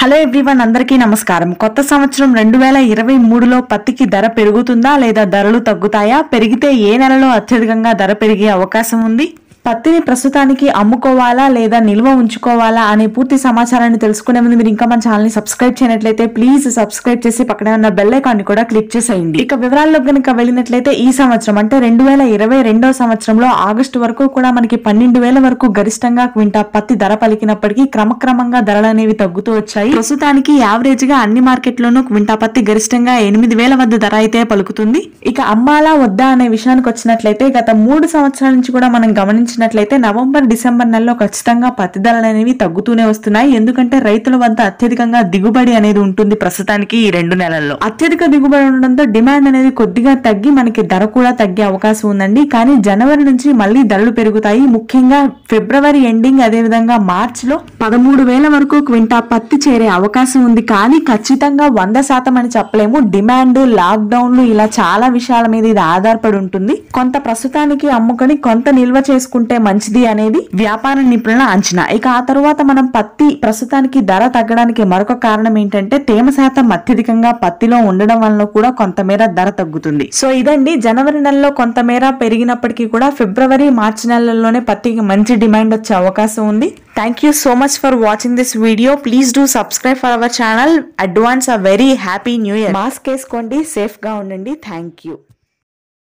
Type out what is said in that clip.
hello everyone అందరికీ నమస్కారం కొత్త సంవత్సరం రెండు వేల ఇరవై మూడులో పత్తికి ధర పెరుగుతుందా లేదా ధరలు తగ్గుతాయా పెరిగితే ఏ నెలలో అత్యధికంగా ధర పెరిగే అవకాశం ఉంది పత్తిని ప్రస్తుతానికి అమ్ముకోవాలా లేదా నిల్వ ఉంచుకోవాలా అనే పూర్తి సమాచారాన్ని తెలుసుకునే ముందు మీరు ఇంకా మన ఛానల్ ని సబ్స్క్రైబ్ చేయనట్లయితే ప్లీజ్ సబ్స్క్రైబ్ చేసి పక్కనే ఉన్న బెల్ ఐకాన్ ని కూడా క్లిక్ చేసేయండి ఇక వివరాల్లో కనుక వెళ్ళినట్లయితే ఈ సంవత్సరం అంటే రెండు వేల ఇరవై రెండో సంవత్సరంలో ఆగస్టు వరకు కూడా మనకి పన్నెండు వేల వరకు గరిష్టంగా క్వింటా పత్తి ధర పలికినప్పటికీ క్రమక్రమంగా ధరలు అనేవి తగ్గుతూ వచ్చాయి ప్రస్తుతానికి యావరేజ్ గా అన్ని మార్కెట్లోనూ క్వింటా పత్తి గరిష్టంగా ఎనిమిది వేల వద్ద ధర అయితే పలుకుతుంది ఇక అమ్మాలా వద్దా అనే విషయానికి వచ్చినట్లయితే గత మూడు సంవత్సరాల నుంచి కూడా మనం గమనించినట్లయితే నవంబర్ డిసెంబర్ నెలలో ఖచ్చితంగా పత్తి ధరలు అనేవి తగ్గుతూనే వస్తున్నాయి ఎందుకంటే రైతుల వద్ద అత్యధికంగా దిగుబడి అనేది ఉంటుంది ప్రస్తుతానికి ఈ రెండు నెలల్లో అత్యధిక దిగుబడి ఉండడంతో డిమాండ్ అనేది కొద్దిగా తగ్గి మనకి ధర కూడా తగ్గే అవకాశం ఉందండి కానీ జనవరి నుంచి మళ్ళీ ధరలు పెరుగుతాయి ముఖ్యంగా ఫిబ్రవరి ఎండింగ్ అదే విధంగా మార్చ్ లో పదమూడు వేల వరకు క్వింటా పత్తి చేరే అవకాశం ఉంది కానీ ఖచ్చితంగా వంద శాతం అని చెప్పలేము డిమాండ్ లాక్డౌన్లు ఇలా చాలా విషయాల మీద ఇది ఆధారపడి ఉంటుంది కొంత ప్రస్తుతానికి అమ్ముకొని కొంత నిల్వ చేసుకుంటే మంచిది అనేది వ్యాపార నిపుణుల అంచనా ఇక ఆ తరువాత మనం పత్తి ప్రస్తుతానికి ధర తగ్గడానికి మరొక కారణం ఏంటంటే తేమ శాతం అత్యధికంగా పత్తిలో ఉండడం వలన కూడా కొంతమేర ధర తగ్గుతుంది సో ఇదండి జనవరి నెలలో కొంతమేర పెరిగినప్పటికీ కూడా ఫిబ్రవరి మార్చి నెలల్లోనే పత్తికి మంచి డిమాండ్ వచ్చే అవకాశం ఉంది thank you so much for watching this video please do subscribe for our channel advance uh very happy new year mask వేసుకోండి సేఫ్ గా ఉండండి థ్యాంక్ యూ